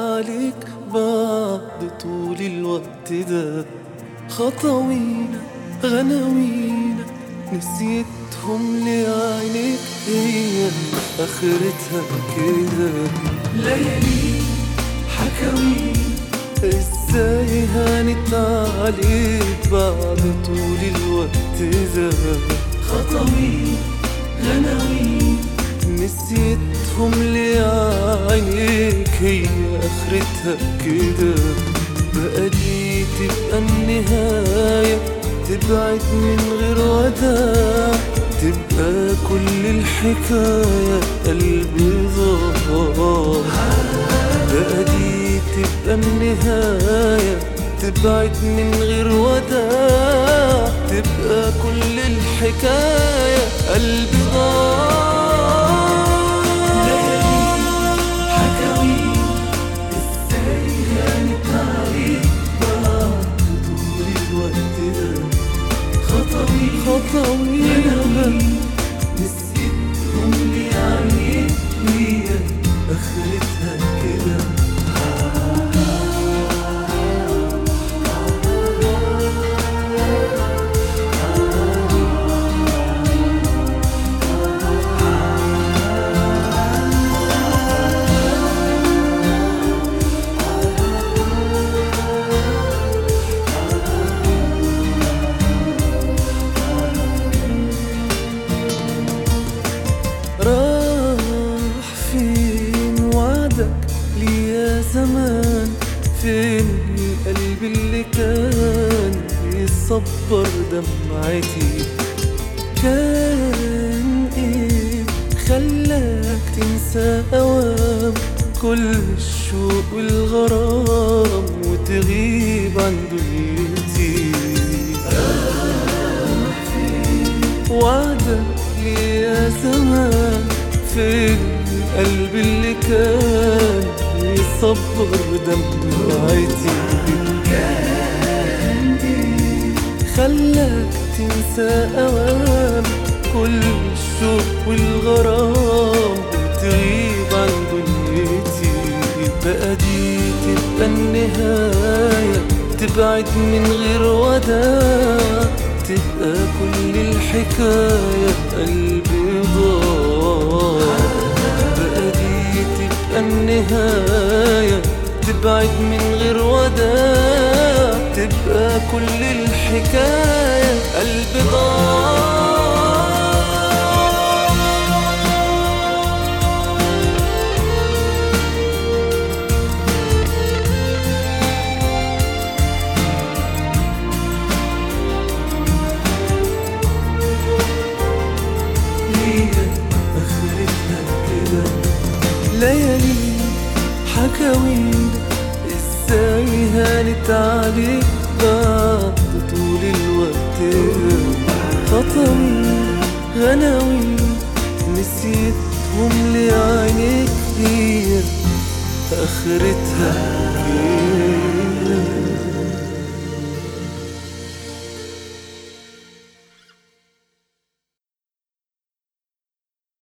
عليك بعد طول الوقت ده خطوينا غناوينا نسيتهم لعينيك هي اخرتها كده ليالي حكاوي ازاي هانت عليك بعد طول الوقت ده خطوي غناوي نسيتهم لعينيك هي اخرتها كده بقى دي تبقى النهاية تبعد من غير وداع تبقى كل الحكاية قلبي ضاع بقى دي تبقى النهاية تبعد من غير وداع تبقى كل الحكاية قلبي ضاع حكاوي ازاي هانت عليك بعد طول الوقت ده خطوي خطوينا نسيتهم لعينيك هي اخرتها كده راح فين وعدك لي يا زمان فين القلب اللي كان يصبر دمعتي كان ايه خلاك تنسى اوام كل الشوق والغرام وتغيب عن دنيتي وعدك لي يا زمان فين القلب اللي كان يصبر دمعتي خلاك تنسى أوام كل الشوق والغرام وتغيب عن دنيتي بقى دي تبقى النهاية تبعد من غير وداع تبقى كل الحكاية قلبي ضاع بقى دي تبقى النهاية تبعد من غير وداع تبقى كل الحكاية قلبي ضاع هي اخرتها كده ليالي حكاوينا ازاي هانت عليك بعد طول الوقت ده خطوينا غناوينا نسيتهم لعينيك هي اخرتها